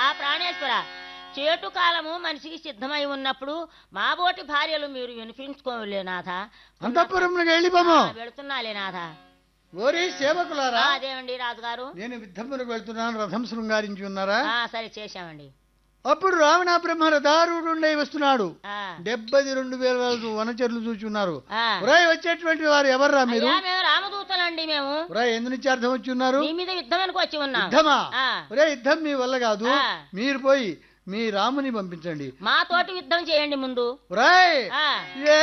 ప్రాణేశ్వర చేటు కాలము మనిషికి సిద్ధమై ఉన్నప్పుడు మాబోటి భార్యలు మీరు వినిపించుకోలే నాథ అంతఃపురంలోకి వెళ్ళిపోము ఆ, వెళుతున్నాలే నాథ ఓరి సేవకులారా ఆ, అదేమండి రాజుగారు నేను యుద్ధమునకు వెళ్తున్నాను రథం శృంగారించి ఉన్నారా ఆ, సరే చేశామండి అప్పుడు రావణ బ్రహ్మ రథారుడుండై వస్తున్నాడు ఆ, డెబ్బై రెండు వేల వాళ్ళు వనచరులు చూచున్నారు ఆ. ఉరాయ్ వచ్చేటువంటి వారు ఎవర్రా మీరు అయ్యా మేము రామదూతలండి మేము ఉరాయ్ ఎందు నుంచి అర్థం వచ్చి ఉన్నారు మీ మీద యుద్ధమనికి వచ్చి ఉన్నాం యుద్ధమా ఆ. ఒరే యుద్ధం మీ వల్ల కాదు ఆ. మీరు పోయి మీ రాముని పంపించండి మా తోటి యుద్ధం చేయండి ముందు ఉరాయ్ ఆ ఏ